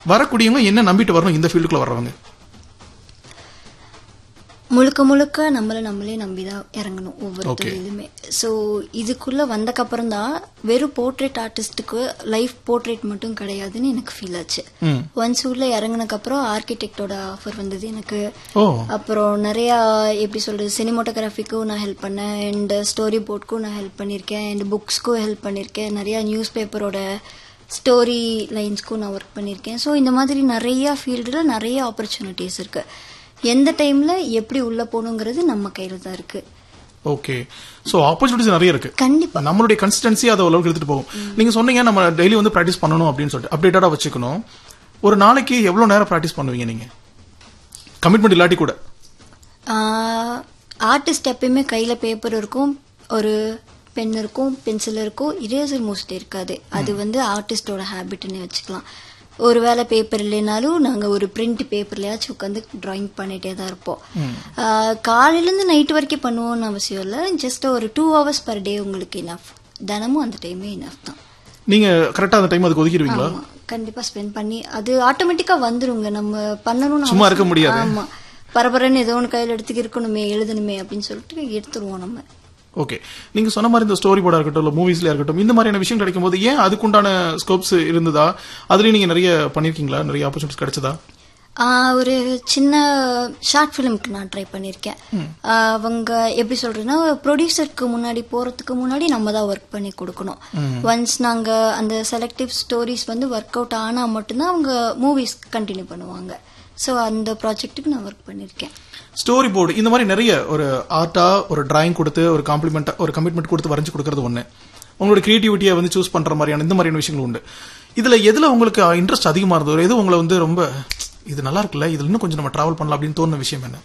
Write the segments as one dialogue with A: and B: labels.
A: வரக்கூடியவங்க என்ன நம்பிட்டு வரணும் இந்த ஃபீல்டுக்குள்ள வர்றவங்க
B: முழுக்க முழுக்க நம்மள நம்மளே நம்பிதான் இறங்கணும் ஒவ்வொரு
A: Okay.
B: தொழிலுமே ஸோ இதுக்குள்ள வந்தக்கப்புறம் தான் வெறும் போர்ட்ரேட் ஆர்டிஸ்டுக்கு லைஃப் போர்ட்ரேட் மட்டும் கிடையாதுன்னு எனக்கு ஃபீல் ஆச்சு
A: ம்.
B: ஒன்ஸ் உள்ள இறங்குனக்கு அப்புறம் ஆர்கிடெக்டோட ஆஃபர் வந்தது எனக்கு
A: ஓ
B: அப்புறம் நிறைய எப்படி சொல்றது சினிமோட்டோகிராஃபிக்கும் நான் ஹெல்ப் பண்ணேன் அண்ட் ஸ்டோரி போர்ட்க்கும் நான் ஹெல்ப் பண்ணியிருக்கேன் அண்ட் புக்ஸ்க்கும் ஹெல்ப் பண்ணியிருக்கேன் நிறைய நியூஸ் பேப்பரோட ஸ்டோரி லைன்ஸ்க்கும் நான் ஒர்க் பண்ணியிருக்கேன் ஸோ இந்த மாதிரி நிறைய ஃபீல்டில் நிறைய ஆப்பர்ச்சுனிட்டிஸ் இருக்கு எந்த டைம்ல எப்படி உள்ள போகணுங்கிறது நம்ம கையில தான் இருக்கு
A: ஓகே சோ ஆப்பர்ச்சுனிட்டிஸ் நிறைய இருக்கு
B: கண்டிப்பா
A: நம்மளுடைய கன்சிஸ்டன்சி அதை அளவுக்கு எடுத்துட்டு போகும் நீங்க சொன்னீங்க நம்ம டெய்லி வந்து பிராக்டிஸ் பண்ணணும் அப்படின்னு சொல்லிட்டு அப்டேட்டடா வச்சுக்கணும் ஒரு நாளைக்கு எவ்வளவு நேரம் பிராக்டிஸ் பண்ணுவீங்க நீங்க கமிட்மெண்ட் இல்லாட்டி கூட
B: ஆர்டிஸ்ட் எப்பயுமே கையில பேப்பர் இருக்கும் ஒரு பென் இருக்கும் பென்சில் இருக்கும் இரேசர் மோஸ்ட்லி இருக்காது அது வந்து ஆர்டிஸ்டோட ஹேபிட்னு வச்சுக்கலாம் ஒருவேளை பேப்பர் இல்லைனாலும் நாங்க ஒரு பிரிண்ட் பேப்பர்லயாச்சும் உட்காந்து டிராயிங் பண்ணிட்டே தான் இருப்போம் ஆஹ் காலையில இருந்து நைட் வரைக்கும் பண்ணுவோம்னு அவசியம் இல்லை ஜஸ்ட் ஒரு டூ ஹவர்ஸ் பர் டே உங்களுக்கு இனஃப் தினமும் அந்த டைமே இனஃப் தான்
A: நீங்க கரெக்டா அந்த டைம் அதுக்கு ஒதுக்கிடுவீங்களா
B: ஆமா கண்டிப்பா ஸ்பெண்ட் பண்ணி அது ஆட்டோமேட்டிக்கா வந்துருங்க நம்ம பண்ணணும்னு
A: சும்மா இருக்க
B: அவசியம்
A: முடியாது.
B: ஆமா பரபரன்னு ஏதோ ஒன்று கையில் எடுத்துக்க இருக்கணுமே எழுதணுமே அப்படின்னு சொல்லிட்டு எடுத்துருவோம் நம்ம
A: ஓகே நீங்க சொன்ன மாதிரி இந்த ஸ்டோரி போர்டா இருக்கட்டும் இல்ல மூவிஸ்ல இருக்கட்டும் இந்த மாதிரியான விஷயம் கிடைக்கும் போது ஏன் அதுக்குண்டான ஸ்கோப்ஸ் இருந்ததா அதுலயும் நீங்க நிறைய பண்ணிருக்கீங்களா நிறைய ஆப்பர்ச்சுனிட்டிஸ் கிடைச்சதா
B: ஆஹ் ஒரு சின்ன ஷார்ட் ஃபிலிம்க்கு நான் ட்ரை பண்ணியிருக்கேன் ஆஹ் அவங்க எப்படி சொல்றதுன்னா ப்ரொடியூசருக்கு முன்னாடி போறதுக்கு முன்னாடி நம்ம தான் ஒர்க் பண்ணி கொடுக்கணும் ஒன்ஸ் நாங்க அந்த செலக்டிவ் ஸ்டோரிஸ் வந்து ஒர்க் அவுட் ஆனா மட்டும்தான் அவங்க மூவிஸ் கண்டினியூ பண்ணுவாங்க ஸோ அந்த ப்ராஜெக்ட்டுக்கு நான் ஒர்க் பண்ணியிருக்கேன்
A: ஸ்டோரி போர்டு இந்த மாதிரி நிறைய ஒரு ஆர்ட்டா ஒரு டிராயிங் கொடுத்து ஒரு காம்ப்ளிமெண்ட் ஒரு கமிட்மெண்ட் கொடுத்து வரைஞ்சு கொடுக்கறது ஒண்ணு உங்களோட கிரியேட்டிவிட்டியை வந்து சூஸ் பண்ற மாதிரியான இந்த மாதிரியான விஷயங்கள் உண்டு இதுல எதுல உங்களுக்கு இன்ட்ரெஸ்ட் அதிகமா இருந்தது எது உங்களை வந்து ரொம்ப இது நல்லா இருக்குல்ல இதுல இன்னும் கொஞ்சம் நம்ம டிராவல் பண்ணலாம் அப்படின்னு தோணுன விஷயம் என்ன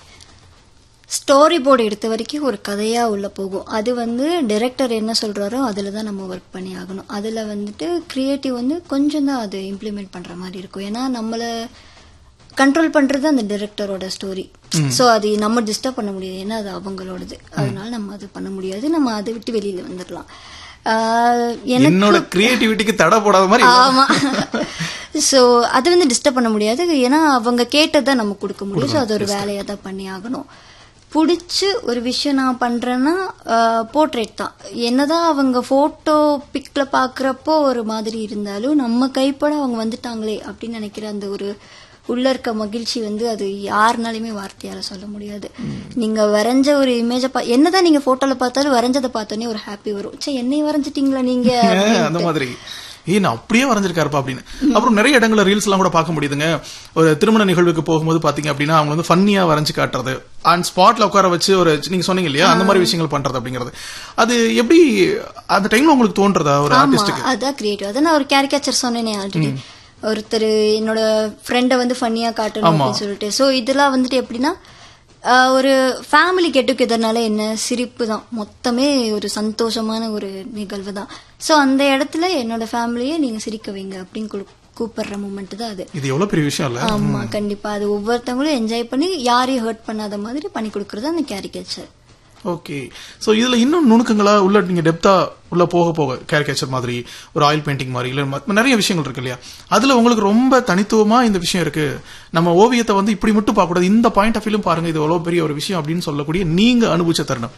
B: ஸ்டோரி போர்டு எடுத்த வரைக்கும் ஒரு கதையா உள்ள போகும் அது வந்து டைரக்டர் என்ன சொல்றாரோ அதுல தான் நம்ம ஒர்க் பண்ணி ஆகணும் அதுல வந்துட்டு கிரியேட்டிவ் வந்து கொஞ்சம் தான் அது இம்ப்ளிமெண்ட் பண்ற மாதிரி இருக்கும் ஏன்னா நம்மள கண்ட்ரோல் பண்றது அந்த டைரக்டரோட ஸ்டோரி சோ அது நம்ம டிஸ்டர்ப் பண்ண முடியாது ஏன்னா அது அவங்களோடது அதனால நம்ம அது பண்ண முடியாது நம்ம அதை விட்டு வெளியில வந்துடலாம் ஆஹ் எனக்கு
A: என்னோட கிரியேட்டிவிட்டிக்கு தடை போடாத மாதிரி
B: ஆமா சோ அது வந்து டிஸ்டர்ப் பண்ண முடியாது ஏன்னா அவங்க கேட்டதை நம்ம கொடுக்க முடியும் சோ அது ஒரு வேலையா தான் பண்ணி ஆகணும் பிடிச்சு ஒரு விஷயம் நான் பண்றேன்னா போர்ட்ரேட் தான் என்னதான் அவங்க போட்டோ பிக்ல பாக்குறப்போ ஒரு மாதிரி இருந்தாலும் நம்ம கைப்பட அவங்க வந்துட்டாங்களே அப்படின்னு நினைக்கிற அந்த ஒரு உள்ள இருக்க மகிழ்ச்சி வந்து அது யாருனாலுமே வார்த்தையால சொல்ல முடியாது நீங்க வரைஞ்ச ஒரு இமேஜ பா என்னதான் நீங்க போட்டோல பார்த்தாலும் வரைஞ்சதை பார்த்தோன்னே ஒரு ஹாப்பி வரும் சே என்னை வரைஞ்சிட்டீங்களா நீங்க
A: அந்த மாதிரி ஏய் நான் அப்படியே வரைஞ்சிருக்காருப்பா அப்படின்னு அப்புறம் நிறைய இடங்கள்ல ரீல்ஸ் எல்லாம் கூட பார்க்க முடியுதுங்க ஒரு திருமண நிகழ்வுக்கு போகும்போது பாத்தீங்க அப்படின்னா அவங்க வந்து ஃபன்னியா வரைஞ்சு காட்டுறது அண்ட் ஸ்பாட்ல உட்கார வச்சு ஒரு நீங்க சொன்னீங்க இல்லையா அந்த மாதிரி விஷயங்கள் பண்றது அப்படிங்கிறது அது எப்படி அந்த டைம்ல உங்களுக்கு தோன்றதா ஒரு
B: ஆமா
A: ஆர்டிஸ்டுக்கு
B: அதான் கிரியேட்டிவ் அதான் நான் ஒரு கேரிகேச்சர் சொன்னேனே ஆல்ரெடி ஒருத்தர் என்னோட ஃப்ரெண்டை வந்து ஃபன்னியா காட்டணும் அப்படின்னு சொல்லிட்டு சோ இதெல்லாம் வந்துட்டு எப்படின்னா ஆஹ், ஒரு ஃபேமிலி கெட்டுக்கெதனால என்ன சிரிப்பு தான் மொத்தமே ஒரு சந்தோஷமான ஒரு நிகழ்வு தான் சோ அந்த இடத்துல என்னோட ஃபேமிலியை நீங்க சிரிக்க வைங்க அப்படின்னு கூ- கூப்பிடுற மூமெண்ட் தான் அது
A: இது எவ்வளவு பெரிய விஷயம் இல்ல
B: ஆமா கண்டிப்பா அது ஒவ்வொருத்தவங்களும் என்ஜாய் பண்ணி யாரையும் ஹர்ட் பண்ணாத மாதிரி பண்ணி கொடுக்கறது அந்த கேரிகேச்சர்
A: ஓகே சோ இதுல இன்னும் நுணுக்கங்களா உள்ள நீங்க டெப்தா உள்ள போக போக கேரிகேச்சர் மாதிரி ஒரு ஆயில் பெயிண்டிங் மாதிரி இல்ல மத்த- நிறைய விஷயங்கள் இருக்கு இல்லையா அதுல உங்களுக்கு ரொம்ப தனித்துவமா இந்த விஷயம் இருக்கு நம்ம ஓவியத்தை வந்து இப்படி மட்டும் பார்க்க கூடாது இந்த பாயிண்ட் ஆஃப் வியூலும் பாருங்க இது எவ்வளவு பெரிய ஒரு விஷயம் அப்படின்னு சொல்லக்கூடிய நீங்க அனுபவிச்ச தருணம்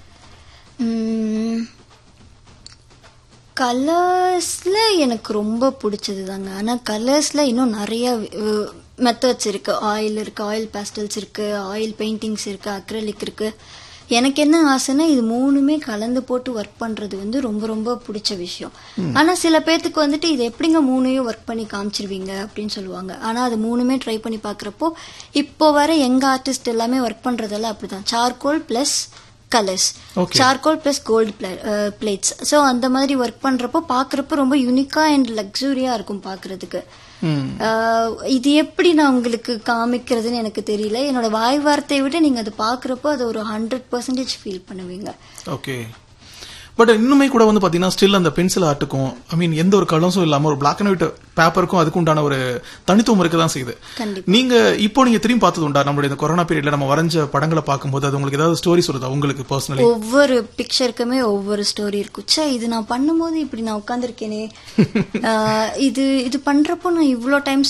B: கலர்ஸ்ல எனக்கு ரொம்ப பிடிச்சது தாங்க ஆனா கலர்ஸ்ல இன்னும் நிறைய மெத்தட்ஸ் இருக்கு ஆயில் இருக்கு ஆயில் பேஸ்டல்ஸ் இருக்கு ஆயில் பெயிண்டிங்ஸ் இருக்கு அக்ரலிக் இருக்கு எனக்கு என்ன ஆசைன்னா இது மூணுமே கலந்து போட்டு ஒர்க் பண்றது வந்து ரொம்ப ரொம்ப பிடிச்ச விஷயம் ஆனா சில பேர்த்துக்கு வந்துட்டு இது எப்படிங்க மூணையும் ஒர்க் பண்ணி காமிச்சிருவீங்க அப்படின்னு சொல்லுவாங்க ஆனா அது மூணுமே ட்ரை பண்ணி பாக்குறப்போ இப்போ வர எங்க ஆர்டிஸ்ட் எல்லாமே ஒர்க் பண்றதெல்லாம் அப்படிதான் charcoal plus colours
A: Okay.
B: Charcoal plus gold plates so அந்த மாதிரி ஒர்க் பண்றப்போ பாக்குறப்போ ரொம்ப யூனிக்கா அண்ட் லக்ஸூரியா இருக்கும் பாக்குறதுக்கு
A: ம்.
B: ஆஹ் இது எப்படி நான் உங்களுக்கு காமிக்கிறதுன்னு எனக்கு தெரியல என்னோட வாய் வார்த்தையை விட நீங்க அதை பாக்குறப்போ அதை ஒரு ஹண்ட்ரட் பர்சன்டேஜ் ஃபீல் பண்ணுவீங்க
A: ஓகே பட் இன்னுமே கூட வந்து பாத்தீங்கன்னா ஸ்டில் அந்த பென்சில் ஆர்ட்டுக்கும் ஐ மீன் எந்த ஒரு கலர்ஸும் இல்லாம ஒரு பிளாக் அண்ட் ஒயிட் பேப்பருக்கும் அதுக்கு உண்டான ஒரு தனித்துவம் இருக்க தான் செய்யுது
B: கண்டிப்பா
A: நீங்க இப்போ நீங்க திரும்பி பார்த்தது உண்டா நம்மளுடைய இந்த கொரோனா பீரியட்ல நம்ம வரைஞ்ச படங்களை பார்க்கும்போது அது உங்களுக்கு ஏதாவது ஸ்டோரி சொல்லுதா உங்களுக்கு பர்சனலி
B: ஒவ்வொரு பிக்சருக்குமே ஒவ்வொரு ஸ்டோரி இருக்கும் ச்சே இது நான் பண்ணும்போது இப்படி நான் உட்காந்துருக்கேனே இது இது பண்றப்போ நான் இவ்வளோ டைம்